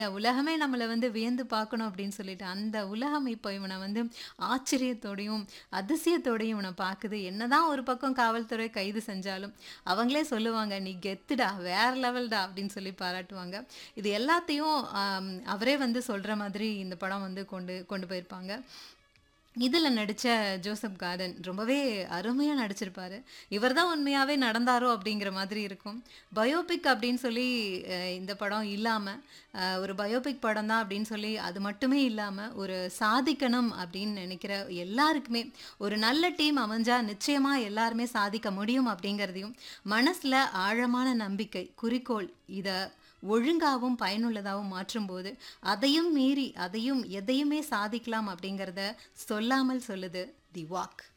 உலகமே நம்மள வந்து வியந்து பார்க்கணும் அப்படின்னு சொல்லிட்டு, அந்த உலகம் இப்போ இவன வந்து ஆச்சரியத்தோடையும், அதிசயத்தோடையும் இவன பார்க்குது. என்னதான் ஒரு பக்கம் காவல்துறை கைது செஞ்சாலும், அவங்களே சொல்லுவாங்க, "நீ கெத்துடா, வேற லெவல்டா" அப்படின்னு சொல்லி பாராட்டுவாங்க. இது எல்லாத்தையும் அம் அவரே வந்து சொல்ற மாதிரி இந்த படம் வந்து கொண்டு கொண்டு போயிருப்பாங்க. இதுல நடிச்ச ஜோசப் கார்டன் ரொம்பவே அருமையா நடிச்சிருப்பாரு. இவர் தான் உண்மையாவே நடந்தாரோ அப்படிங்கிற மாதிரி இருக்கும். பயோபிக் அப்படின்னு சொல்லி அ இந்த படம் இல்லாம, அ ஒரு பயோபிக் படம் தான் அப்படின்னு சொல்லி அது மட்டுமே இல்லாம, ஒரு சாதிக்கணும் அப்படின்னு நெனைக்கிற எல்லாருக்குமே, ஒரு நல்ல டீம் அமைஞ்சா நிச்சயமா எல்லாருமே சாதிக்க முடியும் அப்படிங்கிறதையும், மனசுல ஆழமான நம்பிக்கை, குறிக்கோள் இத ஒழுங்காவும், பயனுள்ளதாவும் மாற்றும்போது, அதையும் மீறி, அதையும் எதையுமே சாதிக்கலாம் அப்படிங்கிறத சொல்லாமல் சொல்லுது தி வாக்.